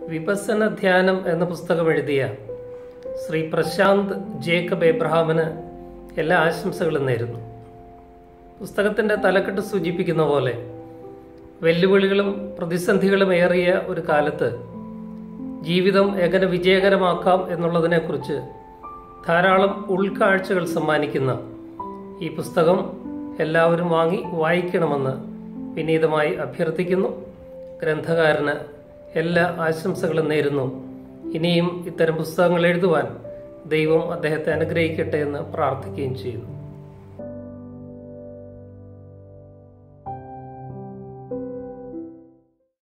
വിപസന ധ്യാനം എന്ന പുസ്തകം എഴുതിയ ശ്രീ പ്രശാന്ത് ജേക്കബ് എബ്രഹാമിന് എല്ലാ ആശംസകളും നേരുന്നു പുസ്തകത്തിൻ്റെ തലക്കെട്ട് സൂചിപ്പിക്കുന്ന പോലെ വെല്ലുവിളികളും പ്രതിസന്ധികളും ഏറിയ ഒരു കാലത്ത് ജീവിതം എങ്ങനെ വിജയകരമാക്കാം എന്നുള്ളതിനെക്കുറിച്ച് ധാരാളം ഉൾക്കാഴ്ചകൾ സമ്മാനിക്കുന്ന ഈ പുസ്തകം എല്ലാവരും വാങ്ങി വായിക്കണമെന്ന് വിനീതമായി അഭ്യർത്ഥിക്കുന്നു ഗ്രന്ഥകാരന് എല്ലാ ആശംസകളും നേരുന്നു ഇനിയും ഇത്തരം പുസ്തകങ്ങൾ എഴുതുവാൻ ദൈവം അദ്ദേഹത്തെ അനുഗ്രഹിക്കട്ടെ എന്ന് പ്രാർത്ഥിക്കുകയും ചെയ്യുന്നു